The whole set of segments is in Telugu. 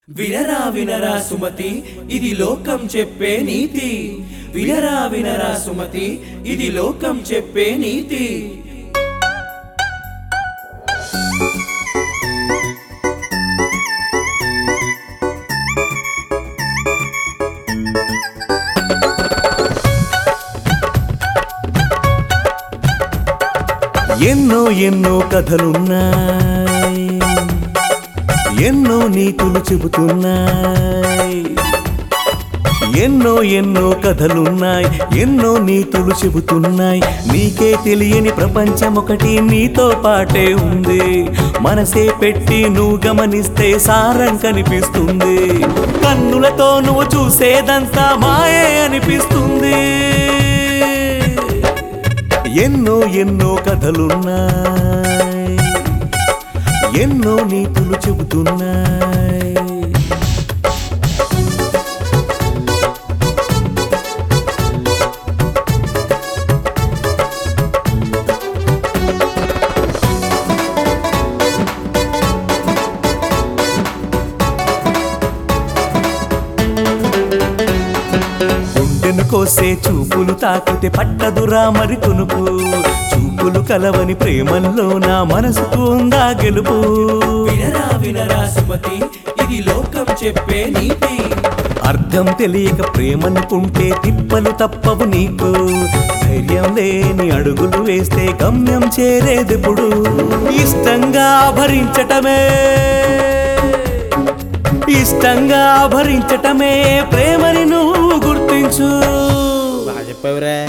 వినరా వినరా సుమతి ఇది లోకం చెప్పే నీతి వినరా వినరా సుమతి ఇది లోకం చెప్పే నీతి ఎన్నో ఎన్నో కథలున్నాయి ఎన్నో నీతులు చెబుతున్నాయి ఎన్నో ఎన్నో కథలున్నాయి ఎన్నో నీతులు చెబుతున్నాయి నీకే తెలియని ప్రపంచం ఒకటి నీతో పాటే ఉంది మనసే పెట్టి నువ్వు గమనిస్తే సారం కనిపిస్తుంది కన్నులతో నువ్వు చూసేదంతా మాయే అనిపిస్తుంది ఎన్నో ఎన్నో కథలున్నాయి ఎన్నో నీతులు చెబుతున్నాయి గుండెను కోసే చూపులు తాకితే పట్టదురా మరి కొనుకు చూపులు కలవని ప్రేమల్లో నా మనసుకు ఉందా గెలుపు వినరా వినరా సుమతి ఇది లోకం చెప్పే నీతి అర్థం తెలియక ప్రేమనుకుంటే తిప్పలు తప్పవు నీకు ధైర్యం లేని అడుగులు వేస్తే గమ్యం చేరేదెప్పుడు ఇష్టంగా భరించటమే ఇష్టంగా భరించటమే ప్రేమని నువ్వు గుర్తించు బాగా చెప్పావురా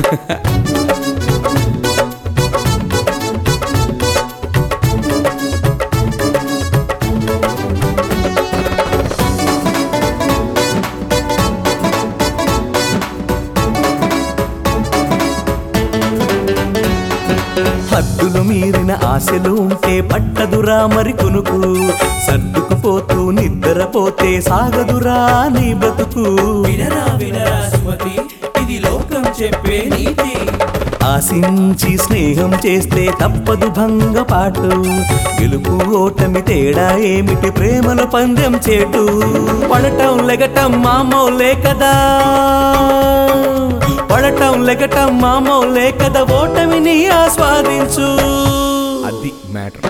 హద్దులు మీరిన ఆశలు ఉంటే పట్టదురా మరి కొనుకు సర్దుకుపోతూ నిద్రపోతే సాగదురా నీ బతుకు వినరా వినరా సుమతి ఇది లోకం చెప్పే నీతి ఆశించి స్నేహం చేస్తే తప్పదు భంగపాటు గెలుపు ఓటమి తేడా ఏమిటి ప్రేమలో పందెం చేటు పడటం లెగటం మామూలే కదా పడటం లెగటం మామూలే కదా ఓటమిని ఆస్వాదించు అది మ్యాటర్